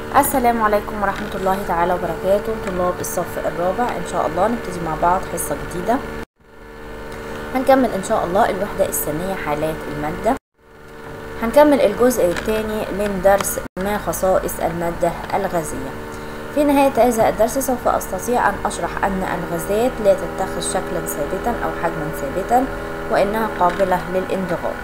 السلام عليكم ورحمة الله تعالى وبركاته طلاب الصف الرابع إن شاء الله نبتدي مع بعض حصة جديدة هنكمل إن شاء الله الوحدة الثانية حالات المادة هنكمل الجزء الثاني من درس ما خصائص المادة الغازية في نهاية هذا الدرس سوف أستطيع أن أشرح أن الغازات لا تتخذ شكلا ثابتا أو حجما ثابتا وإنها قابلة للانضغاط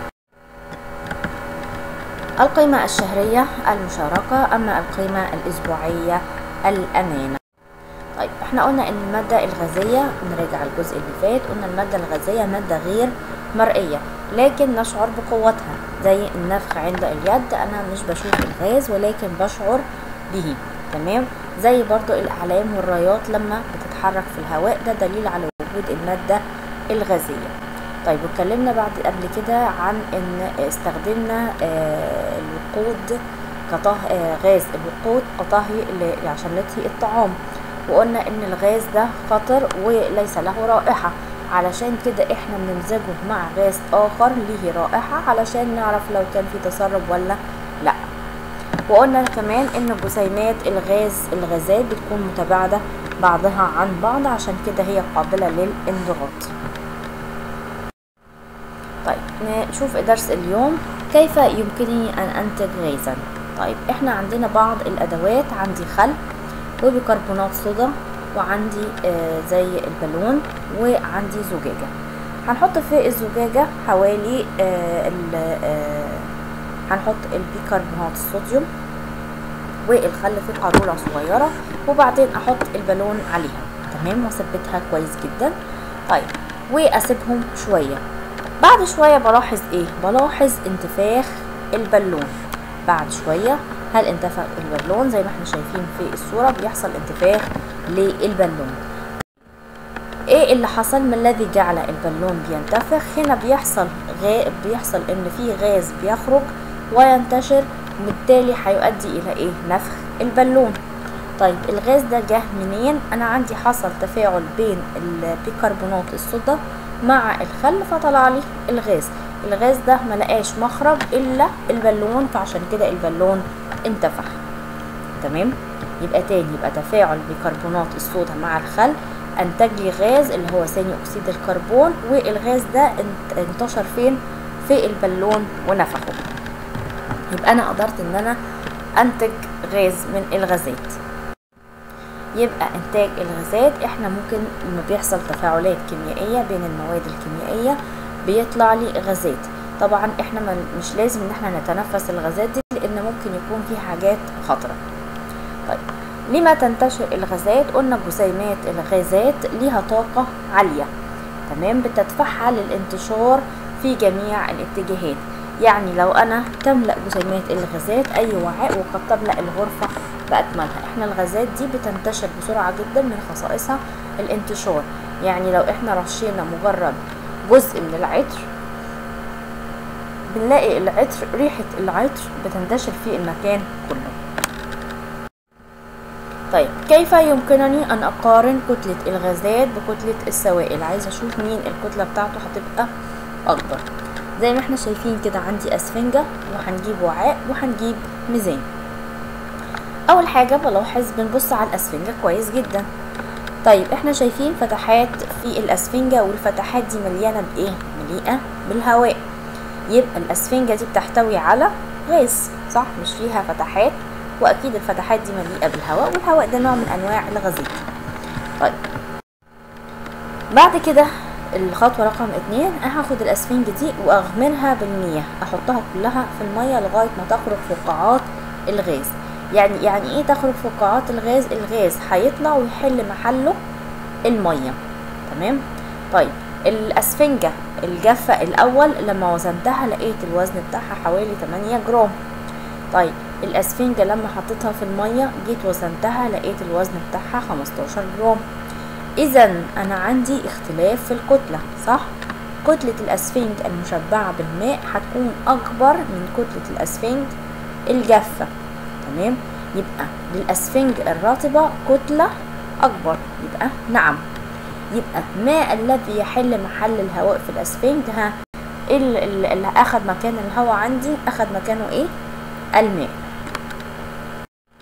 القيمة الشهرية المشاركة أما القيمة الأسبوعية الأمانة طيب احنا قلنا ان المادة الغازية نراجع الجزء اللي فات قلنا المادة الغازية مادة غير مرئية لكن نشعر بقوتها زي النفخ عند اليد انا مش بشوف الغاز ولكن بشعر به تمام زي برضو الاعلام والرايات لما بتتحرك في الهواء ده دليل على وجود المادة الغازية طيب واتكلمنا بعد قبل كده عن ان استخدمنا آه الوقود كطه آه غاز الوقود كطهي عشان نطهي الطعام وقلنا ان الغاز ده خطر وليس له رائحة علشان كده احنا بنمزجه مع غاز اخر ليه رائحة علشان نعرف لو كان في تسرب ولا لا وقلنا كمان ان جسيمات الغاز الغازات بتكون متباعدة بعضها عن بعض عشان كده هي قابلة للانضغاط طيب نشوف درس اليوم كيف يمكنني ان انتج غازا طيب احنا عندنا بعض الادوات عندي خل وبيكربونات صودا وعندي آه زي البالون وعندي زجاجة هنحط في الزجاجة حوالي آه آه هنحط البيكربونات الصوديوم والخل في قارورة صغيرة وبعدين احط البالون عليها تمام واثبتها كويس جدا طيب واسيبهم شوية بعد شوية بلاحظ ايه بلاحظ انتفاخ البالون بعد شوية هل انتفخ البالون زي ما احنا شايفين في الصورة بيحصل انتفاخ للبالون ايه اللي حصل ما الذي جعل البالون بينتفخ هنا بيحصل غاء بيحصل ان في غاز بيخرج وينتشر وبالتالي هيؤدي الى ايه نفخ البالون طيب الغاز ده جه منين انا عندي حصل تفاعل بين البيكربونات الصودا مع الخل فطلع لي الغاز الغاز ده ملقاش مخرج الا البالون فعشان كده البالون انتفخ تمام يبقى تاني يبقى تفاعل بيكربونات الصودا مع الخل انتج لي غاز اللي هو ثاني اكسيد الكربون والغاز ده انتشر فين في البالون ونفخه يبقى انا قدرت ان انا انتج غاز من الغازات يبقى انتاج الغازات احنا ممكن لما بيحصل تفاعلات كيميائيه بين المواد الكيميائيه بيطلع لي غازات طبعا احنا مش لازم ان احنا نتنفس الغازات دي لان ممكن يكون في حاجات خطره طيب لما تنتشر الغازات قلنا جسيمات الغازات ليها طاقه عاليه تمام بتتفعل الانتشار في جميع الاتجاهات يعني لو انا تملا جسيمات الغازات اي وعاء وقد تملا الغرفه باكملها احنا الغازات دي بتنتشر بسرعه جدا من خصائصها الانتشار يعني لو احنا رشينا مجرد جزء من العطر بنلاقي العطر ريحة العطر بتنتشر في المكان كله طيب كيف يمكنني ان اقارن كتلة الغازات بكتلة السوائل عايزة اشوف مين الكتلة بتاعته هتبقى اكبر زي ما احنا شايفين كده عندي اسفنجة وهنجيب وعاء وهنجيب ميزان اول حاجة بلاحظ بنبص على الاسفنجة كويس جدا طيب احنا شايفين فتحات في الاسفنجة والفتحات دي مليانة بايه مليئة بالهواء يبقى الاسفنجة دي بتحتوي على غاز صح مش فيها فتحات واكيد الفتحات دي مليئة بالهواء والهواء ده نوع من انواع الغازات طيب بعد كده الخطوة رقم اتنين هاخد الاسفنج دي واغمرها بالمياه احطها كلها في المية لغاية ما تخرج فقاعات الغاز يعني يعني ايه تخرج فقاعات الغاز الغاز هيطلع ويحل محله الميه تمام طيب الاسفنجه الجافه الاول لما وزنتها لقيت الوزن بتاعها حوالي 8 جرام طيب الاسفنجه لما حطيتها في الميه جيت وزنتها لقيت الوزن بتاعها 15 جرام اذا انا عندي اختلاف في الكتله صح كتله الاسفنج المشبعه بالماء هتكون اكبر من كتله الاسفنج الجافه تمام يبقى للأسفنج الرطبة كتلة أكبر يبقى نعم يبقى ما الذي يحل محل الهواء في الأسفنج ها اللي أخد مكان الهواء عندي أخد مكانه إيه الماء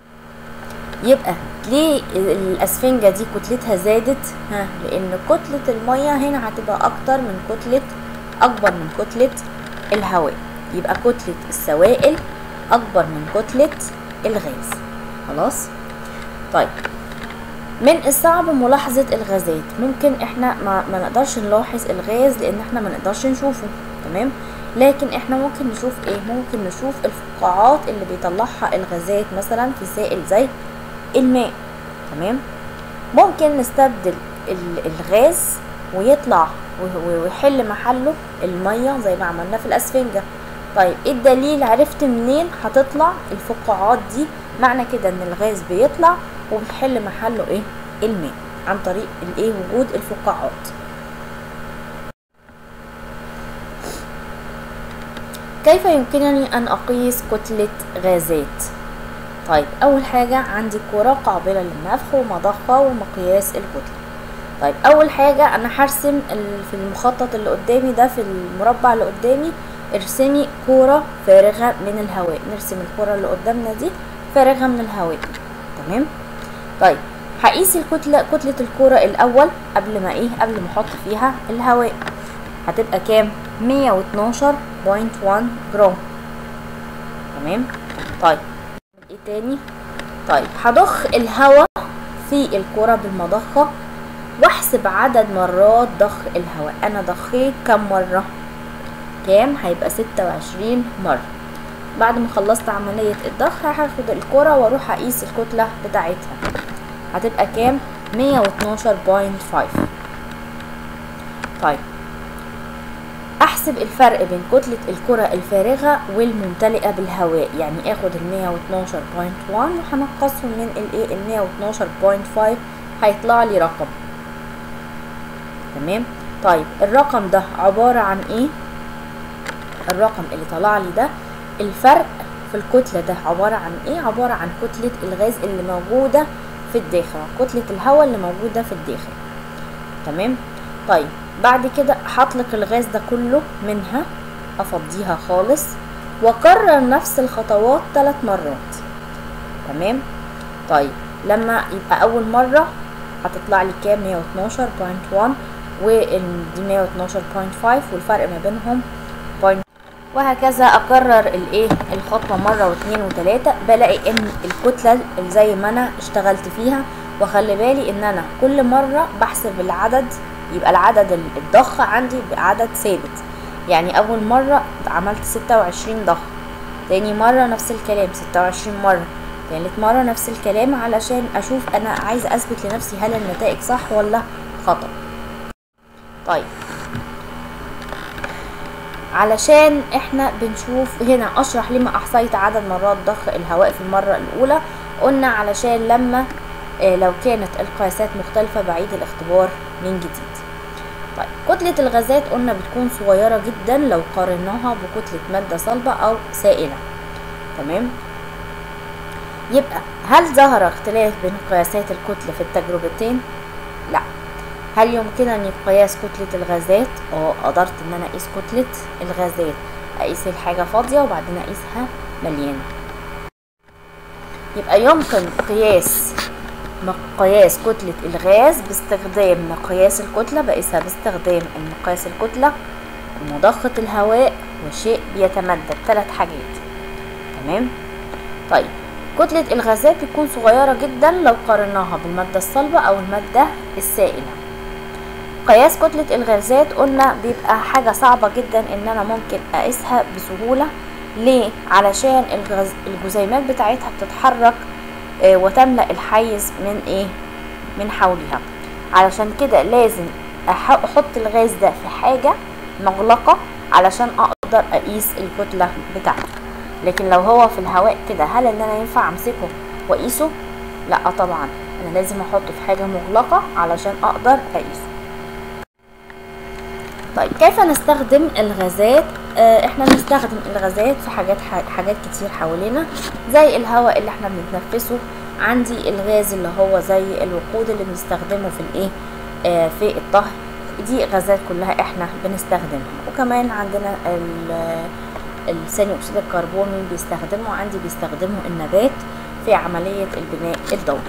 يبقى ليه الاسفنجة دي كتلتها زادت ها لان كتلة المية هنا هتبقى اكتر من كتلة اكبر من كتلة الهواء يبقى كتلة السوائل اكبر من كتلة الغاز خلاص طيب من الصعب ملاحظة الغازات ممكن احنا ما, ما نقدرش نلاحظ الغاز لان احنا ما نقدرش نشوفه تمام لكن احنا ممكن نشوف ايه ممكن نشوف الفقاعات اللي بيطلعها الغازات مثلا في سائل زي الماء تمام ممكن نستبدل الغاز ويطلع ويحل محله المية زي ما عملنا في الاسفنجة طيب ايه الدليل عرفت منين هتطلع الفقاعات دي معنى كده ان الغاز بيطلع وبيحل محله ايه الماء عن طريق الايه وجود الفقاعات كيف يمكنني ان اقيس كتلة غازات طيب اول حاجة عندي كرة قابلة للنفخ ومضخة ومقياس الكتلة طيب اول حاجة انا هرسم في المخطط اللي قدامي ده في المربع اللي قدامي ارسمي كورة فارغة من الهواء نرسم الكورة اللي قدامنا دي فارغة من الهواء تمام طيب هقيس الكتلة كتلة الكورة الأول قبل ما ايه قبل ما احط فيها الهواء هتبقى كام مية واتناشر بوينت وان جرام تمام طيب ايه تاني طيب هضخ الهواء في الكرة بالمضخة واحسب عدد مرات ضخ الهواء انا ضخيت كم مرة كام هيبقى ستة وعشرين مرة بعد ما خلصت عملية الضخ هاخد الكرة واروح اقيس الكتلة بتاعتها هتبقى كام مية واتناشر بوينت فايف طيب احسب الفرق بين كتلة الكرة الفارغة والممتلئة بالهواء يعني اخد المية واتناشر بوينت وان وهنقصهم من الايه المية واتناشر بوينت فايف هيطلع لي رقم تمام طيب الرقم ده عبارة عن ايه الرقم اللي طلع لي ده الفرق في الكتلة ده عبارة عن ايه عبارة عن كتلة الغاز اللي موجودة في الداخل كتلة الهواء اللي موجودة في الداخل تمام طيب بعد كده هطلق الغاز ده كله منها افضيها خالص واكرر نفس الخطوات ثلاث مرات تمام طيب لما يبقى اول مرة هتطلع لي كام 112.1 ودي 112.5 والفرق ما بينهم بوينت وهكذا اكرر الايه الخطوه مره واثنين وثلاثه بلاقي ان الكتله اللي زي ما انا اشتغلت فيها وخلي بالي ان انا كل مره بحسب العدد يبقى العدد الضخ عندي بعدد ثابت يعني اول مره عملت ستة وعشرين ضخ تاني مره نفس الكلام ستة وعشرين مره تالت مره نفس الكلام علشان اشوف انا عايزه اثبت لنفسي هل النتائج صح ولا خطأ طيب علشان احنا بنشوف هنا اشرح لما احصيت عدد مرات ضخ الهواء في المرة الاولى قلنا علشان لما اه لو كانت القياسات مختلفة بعيد الاختبار من جديد طيب كتلة الغازات قلنا بتكون صغيرة جدا لو قارناها بكتلة مادة صلبة او سائلة تمام يبقى هل ظهر اختلاف بين قياسات الكتلة في التجربتين لا هل يمكنني قياس كتلة الغازات اه قدرت ان انا اقيس كتلة الغازات اقيس الحاجة فاضية وبعدين اقيسها مليانة يبقى يمكن قياس مقياس كتلة الغاز باستخدام مقياس الكتلة بقيسها باستخدام مقياس الكتلة ومضخة الهواء وشيء بيتمدد ثلاث حاجات تمام طيب كتلة الغازات بتكون صغيرة جدا لو قارناها بالمادة الصلبة او المادة السائلة قياس كتلة الغازات قلنا بيبقى حاجة صعبة جدا ان انا ممكن اقيسها بسهولة ليه علشان الغز... الجزيئات بتاعتها بتتحرك آه وتملأ الحيز من ايه من حولها علشان كده لازم احط الغاز ده في حاجة مغلقة علشان اقدر اقيس الكتلة بتاعته لكن لو هو في الهواء كده هل ان انا ينفع امسكه واقيسه لا طبعا انا لازم احطه في حاجة مغلقة علشان اقدر اقيسه طيب كيف نستخدم الغازات آه احنا بنستخدم الغازات في حاجات حاجات كتير حوالينا زي الهواء اللي احنا بنتنفسه عندي الغاز اللي هو زي الوقود اللي بنستخدمه في الايه آه في الطهي دي غازات كلها احنا بنستخدمها وكمان عندنا ثاني اكسيد الكربون مين بيستخدمه عندي بيستخدمه النبات في في عملية البناء الضوئي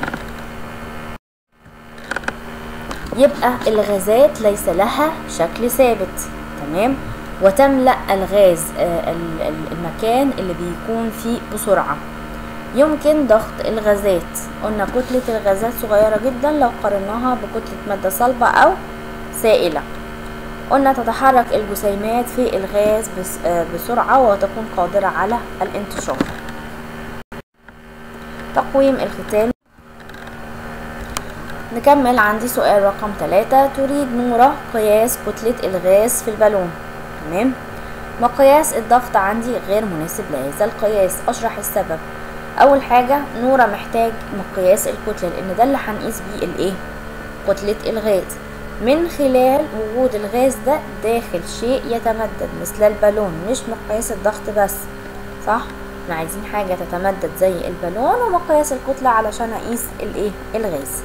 يبقى الغازات ليس لها شكل ثابت تمام وتملأ الغاز آه، ال- ال- المكان اللي بيكون فيه بسرعة يمكن ضغط الغازات قلنا كتلة الغازات صغيرة جدا لو قارناها بكتلة مادة صلبة أو سائلة قلنا تتحرك الجسيمات في الغاز بس آه، بسرعة وتكون قادرة على الانتشار تقويم الختام نكمل عندي سؤال رقم ثلاثة تريد نورة قياس كتلة الغاز في البالون تمام مقياس الضغط عندي غير مناسب لهذا القياس أشرح السبب أول حاجة نورة محتاج مقياس الكتلة لأن ده اللي هنقيس بيه الإيه كتلة الغاز من خلال وجود الغاز ده داخل شيء يتمدد مثل البالون مش مقياس الضغط بس صح احنا عايزين حاجة تتمدد زي البالون ومقياس الكتلة علشان اقيس الايه الغاز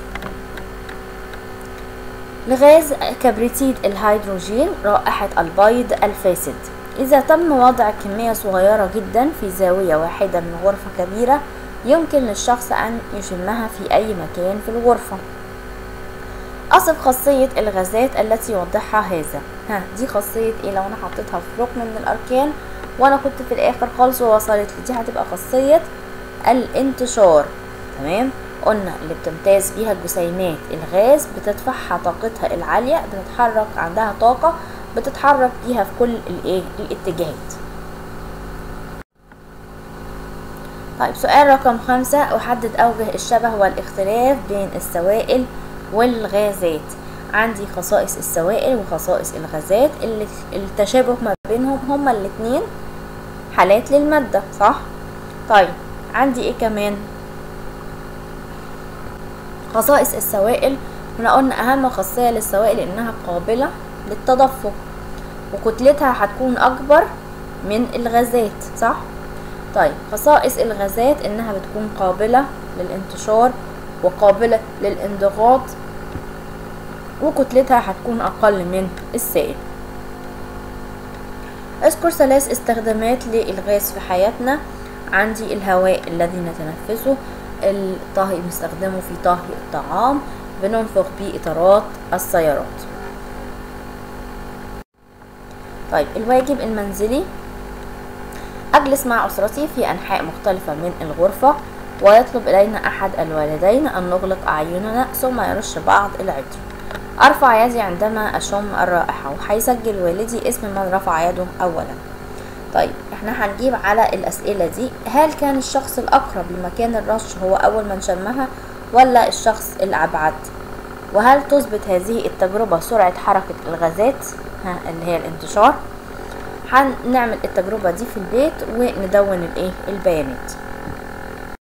لغاز كبريتيد الهيدروجين رائحة البيض الفاسد إذا تم وضع كمية صغيرة جدا في زاوية واحدة من غرفة كبيرة يمكن للشخص أن يشمها في أي مكان في الغرفة أصف خاصية الغازات التي يوضحها هذا ها دي خاصية ايه لو أنا حطيتها في ركن من الأركان وأنا كنت في الآخر خالص ووصلت لي دي هتبقى خاصية الانتشار تمام قلنا اللي بتمتاز بيها الجسيمات الغاز بتدفعها طاقتها العالية بتتحرك عندها طاقة بتتحرك بيها في كل الايه الاتجاهات طيب سؤال رقم خمسة أحدد أوجه الشبه والاختلاف بين السوائل والغازات عندي خصائص السوائل وخصائص الغازات اللي التشابه ما بينهم هما الاتنين حالات للمادة صح؟ طيب عندي ايه كمان خصائص السوائل احنا قلنا اهم خاصية للسوائل انها قابلة للتدفق وكتلتها هتكون اكبر من الغازات صح طيب خصائص الغازات انها بتكون قابلة للانتشار وقابلة للانضغاط وكتلتها هتكون اقل من السائل اذكر ثلاث استخدامات للغاز في حياتنا عندي الهواء الذي نتنفسه الطهي بنستخدمه في طهي الطعام بننفخ بيه اطارات السيارات طيب الواجب المنزلي أجلس مع أسرتي في أنحاء مختلفة من الغرفة ويطلب إلينا أحد الوالدين أن نغلق أعيننا ثم يرش بعض العطر أرفع يدي عندما أشم الرائحة وهيسجل والدي اسم من رفع يده أولا طيب احنا هنجيب على الأسئلة دي هل كان الشخص الأقرب لمكان الرش هو أول من شمها ولا الشخص الأبعد وهل تثبت هذه التجربة سرعة حركة الغازات ها اللي هي الانتشار هنعمل التجربة دي في البيت وندون الايه البيانات